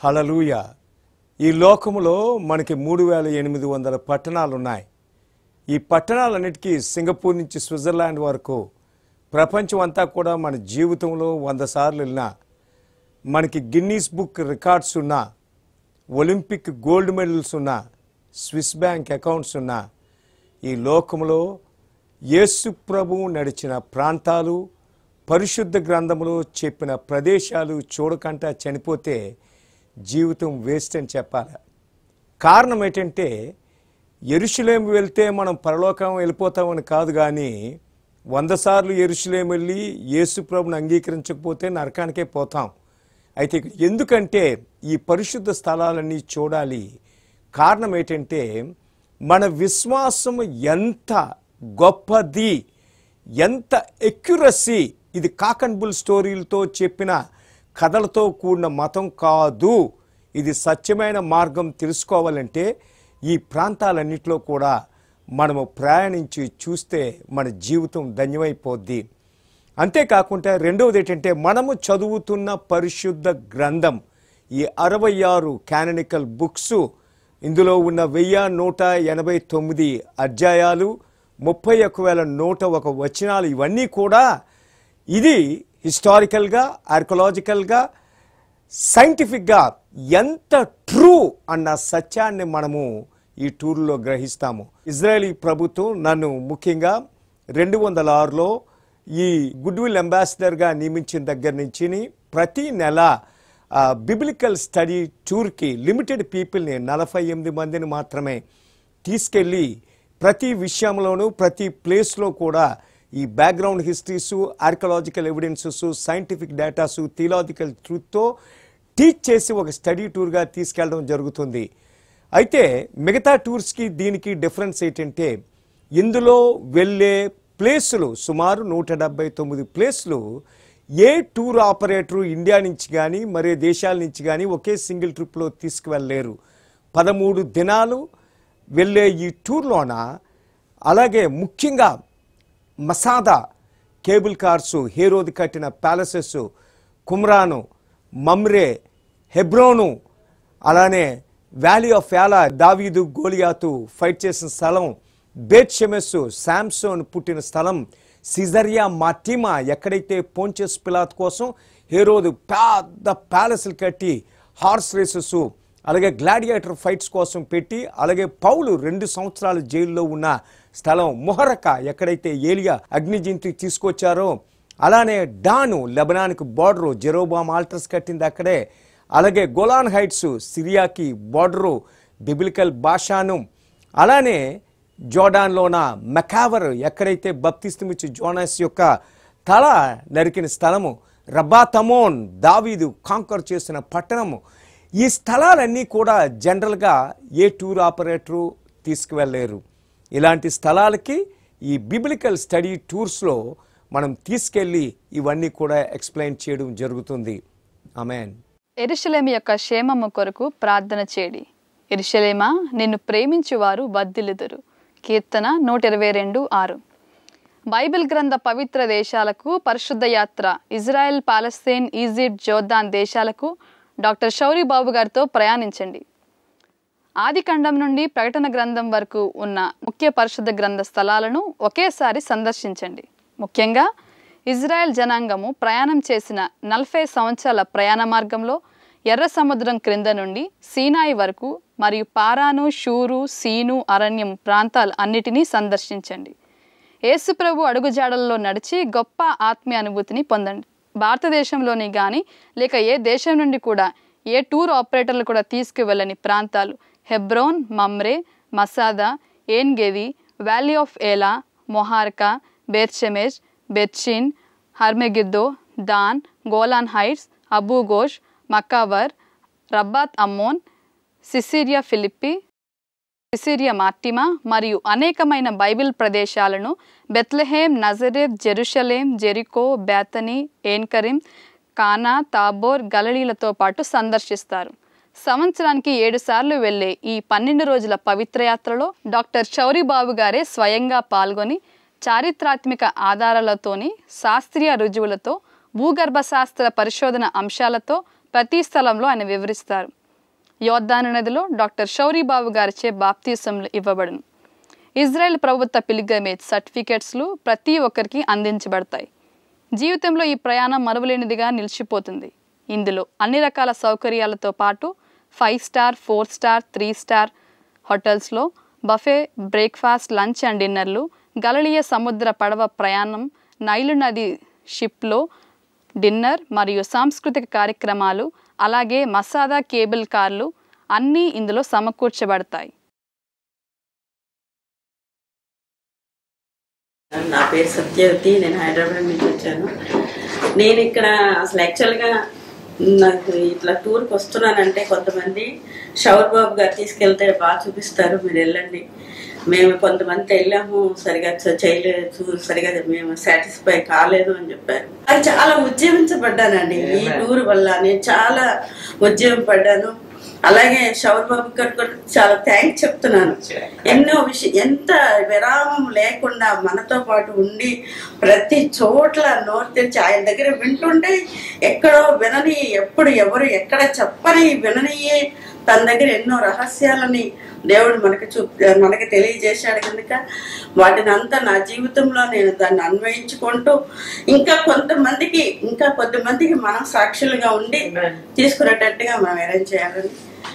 హలలుయ ఈ లోకములో మనకి మూడు వేల ఎనిమిది వందల పట్టణాలు ఉన్నాయి ఈ పట్టణాలన్నిటికీ సింగపూర్ నుంచి స్విట్జర్లాండ్ వరకు ప్రపంచం అంతా కూడా మన జీవితంలో వంద సార్లు వెళ్ళినా మనకి గిన్నీస్ బుక్ రికార్డ్స్ ఉన్నా ఒలింపిక్ గోల్డ్ మెడల్స్ ఉన్నా స్విస్ బ్యాంక్ అకౌంట్స్ ఉన్నా ఈ లోకంలో యేసు ప్రభువు నడిచిన ప్రాంతాలు పరిశుద్ధ గ్రంథములో చెప్పిన ప్రదేశాలు చూడకుండా చనిపోతే జీవితం వేస్ట్ అని చెప్పాలి కారణం ఏంటంటే ఎరుషులేం వెళ్తే మనం పరలోకం వెళ్ళిపోతామని కాదు కానీ వంద సార్లు ఎరుషులేం వెళ్ళి యేసు ప్రభుని అంగీకరించకపోతే నరకానికే పోతాం అయితే ఇక్కడ ఎందుకంటే ఈ పరిశుద్ధ స్థలాలన్నీ చూడాలి కారణం ఏంటంటే మన విశ్వాసం ఎంత గొప్పది ఎంత ఎక్యురసీ ఇది కాక్ అండ్ బుల్ స్టోరీలతో చెప్పిన కథలతో కూడిన మతం కాదు ఇది సత్యమైన మార్గం తెలుసుకోవాలంటే ఈ ప్రాంతాలన్నింటిలో కూడా మనము ప్రయాణించి చూస్తే మన జీవితం ధన్యమైపోద్ది అంతేకాకుండా రెండవది ఏంటంటే మనము చదువుతున్న పరిశుద్ధ గ్రంథం ఈ అరవై ఆరు క్యాననికల్ బుక్స్ ఇందులో ఉన్న వెయ్యి నూట ఎనభై తొమ్మిది అధ్యాయాలు ముప్పై ఒక్క వేల నూట ఒక వచనాలు ఇవన్నీ కూడా ఇది హిస్టారికల్గా ఆర్కలాజికల్గా సైంటిఫిక్గా ఎంత ట్రూ అన్న సత్యాన్ని మనము ఈ టూర్లో గ్రహిస్తాము ఇజ్రాయలీ ప్రభుత్వం నన్ను ముఖ్యంగా రెండు వందల ఆరులో ఈ గుడ్ విల్ అంబాసిడర్గా నియమించిన దగ్గర నుంచి ప్రతి నెల బిబ్లికల్ స్టడీ టూర్కి లిమిటెడ్ పీపుల్ని నలభై ఎనిమిది మందిని మాత్రమే తీసుకెళ్ళి ప్రతి విషయంలోనూ ప్రతి ప్లేస్లో కూడా ఈ background histories archaeological evidences scientific datas theological ట్రూత్తో టీచ్ చేసి ఒక స్టడీ టూర్గా తీసుకెళ్ళడం జరుగుతుంది అయితే మిగతా టూర్స్కి దీనికి డిఫరెన్స్ ఏంటంటే ఇందులో వెళ్ళే ప్లేసులు సుమారు నూట డెబ్బై తొమ్మిది ప్లేస్లు ఏ టూర్ ఆపరేటరు ఇండియా నుంచి కానీ మరే దేశాల నుంచి కానీ ఒకే సింగిల్ ట్రిప్లో తీసుకువెళ్ళలేరు పదమూడు దినాలు వెళ్ళే ఈ టూర్లోన అలాగే ముఖ్యంగా మసాదా కేబుల్ కార్సు హేరోది కట్టిన ప్యాలెసెస్ కుమ్రాను మమ్రే హెబ్రోను అలానే వ్యాలీ ఆఫ్ యాలా దావీదు గోలియాతు ఫైట్ చేసిన స్థలం బేత్ షెమెస్సు శాంసోన్ పుట్టిన స్థలం సిజరియా మాటిమా ఎక్కడైతే పోంచెస్ పిలాత్ కోసం హేరోదు పెద్ద ప్యాలెస్లు కట్టి హార్స్ రేసెస్ అలాగే గ్లాడియేటర్ ఫైట్స్ కోసం పెట్టి అలాగే పౌలు రెండు సంవత్సరాలు జైల్లో ఉన్న స్థలం మొహరక ఎక్కడైతే ఏలియా అగ్నిజింతి తీసుకొచ్చారో అలానే డాను లెబనాన్కి బార్డరు జెరోబామ్ ఆల్టర్స్ కట్టింది అక్కడే అలాగే గోలాన్ హైట్స్ సిరియాకి బార్డరు బిబిలికల్ భాషాను అలానే జోడాన్లోన మెకావర్ ఎక్కడైతే బప్తిస్తమిచ్చి జోనాస్ యొక్క తల నరికిన స్థలము రబాతమోన్ దావీదు కాంకర్ చేసిన పట్టణము ఈ స్థలాలన్నీ కూడా జనరల్గా ఏ టూర్ ఆపరేటరు తీసుకువెళ్ళలేరు ఇలాంటి స్థలాలకి ఈ బిబ్లికల్ స్టడీ టూర్స్లో మనం తీసుకెళ్ళి ఇవన్నీ కూడా ఎక్స్ప్లెయిన్ చేయడం జరుగుతుంది ఆమెన్ ఎరుషలేము యొక్క క్షేమము కొరకు ప్రార్థన చేడి ఎరుషలేమా నిన్ను ప్రేమించువారు బద్దిలుదురు కీర్తన నూట ఇరవై రెండు ఆరు బైబిల్ గ్రంథ పవిత్ర దేశాలకు పరిశుద్ధ యాత్ర ఇజ్రాయెల్ పాలస్తీన్ ఈజిప్ట్ జోర్దాన్ దేశాలకు డాక్టర్ షౌరి బాబు గారితో ప్రయాణించండి ఆది ఖండం నుండి ప్రకటన గ్రంథం వరకు ఉన్న ముఖ్య పరిశుద్ధ గ్రంథ స్థలాలను ఒకేసారి సందర్శించండి ముఖ్యంగా ఇజ్రాయెల్ జనాంగము ప్రయాణం చేసిన నలభై సంవత్సరాల ప్రయాణ మార్గంలో ఎర్ర సముద్రం క్రింద నుండి సీనాయి వరకు మరియు పారాను షూరు సీను అరణ్యం ప్రాంతాలు అన్నిటినీ సందర్శించండి యేసుప్రభు అడుగుజాడల్లో నడిచి గొప్ప ఆత్మీయ అనుభూతిని పొందండి భారతదేశంలోని కానీ లేక ఏ దేశం నుండి కూడా ఏ టూర్ ఆపరేటర్లు కూడా తీసుకువెళ్ళని ప్రాంతాలు Hebron Mamre Masada Ein Gedi valley of Elah Muhraka బెర్చెమెజ్ బెర్చిన్ Har Megiddo Dan Golan Heights Abu Gosh మకావర్ Rabbath Ammon Caesarea Philippi Caesarea Maritima మరియు అనేకమైన బైబిల్ ప్రదేశాలను Bethlehem Nazareth Jerusalem Jericho Bethany Ein Karem Cana Tabor గలలీలతో పాటు సందర్శిస్తారు సంవత్సరానికి ఏడు సార్లు వెళ్లే ఈ పన్నెండు రోజుల పవిత్ర యాత్రలో డాక్టర్ చౌరిబాబు గారే స్వయంగా పాల్గొని చారిత్రాత్మక ఆధారాలతోని శాస్త్రీయ రుజువులతో భూగర్భ శాస్త్ర పరిశోధన అంశాలతో ప్రతి స్థలంలో ఆయన వివరిస్తారు యోద్ధాను నదిలో డాక్టర్ షౌరీబాబు గారిచే బాప్తీసంలు ఇవ్వబడును ఇజ్రాయెల్ ప్రభుత్వ పిలిగమేజ్ సర్టిఫికెట్స్లు ప్రతి ఒక్కరికి అందించబడతాయి జీవితంలో ఈ ప్రయాణం మరువలేనిదిగా నిలిచిపోతుంది ఇందులో అన్ని రకాల సౌకర్యాలతో పాటు five star four star three star హోటల్స్లో బఫే బ్రేక్ఫాస్ట్ లంచ్ అండ్ డిన్నర్లు గలలియ సముద్ర పడవ ప్రయాణం నైలు నది షిప్లో డిన్నర్ మరియు సాంస్కృతిక కార్యక్రమాలు అలాగే మసాదా కేబుల్ కార్లు అన్నీ ఇందులో సమకూర్చబడతాయి నా పేరు సత్యవతి నేను హైదరాబాద్ నుంచి వచ్చాను నేను ఇక్కడ అసలు యాక్చువల్గా నాకు ఇట్లా టూర్కి వస్తున్నానంటే కొంతమంది షవర్ బాబు గారు తీసుకెళ్తే బాగా చూపిస్తారు మీరు వెళ్ళండి మేము కొంతమంది వెళ్ళాము సరిగా చ- చేయలేదు సరిగా మేము సాటిస్ఫై కాలేదు అని చెప్పారు అది చాలా ఉద్యమించబడ్డానండి ఈ టూర్ వల్ల నేను చాలా ఉద్యమం పడ్డాను అలాగే షవర్ బాబు గారు కూడా చాలా థ్యాంక్స్ చెప్తున్నాను ఎన్నో విషయం ఎంత విరామం లేకుండా మనతో పాటు ఉండి ప్రతి చోట్ల నోరు తెరిచి ఆయన దగ్గర వింటుంటే ఎక్కడో వినని ఎప్పుడు ఎవరు ఎక్కడ చెప్పని విననియే తన దగ్గర ఎన్నో రహస్యాలని దేవుడు మనకి చూ మనకి తెలియజేశాడు కనుక వాటిని అంతా నా జీవితంలో నేను దాన్ని అన్వయించుకుంటూ ఇంకా కొంతమందికి ఇంకా కొద్దిమందికి మనం సాక్షులుగా ఉండి తీసుకునేటట్టుగా మనం అరేంజ్ చేయాలని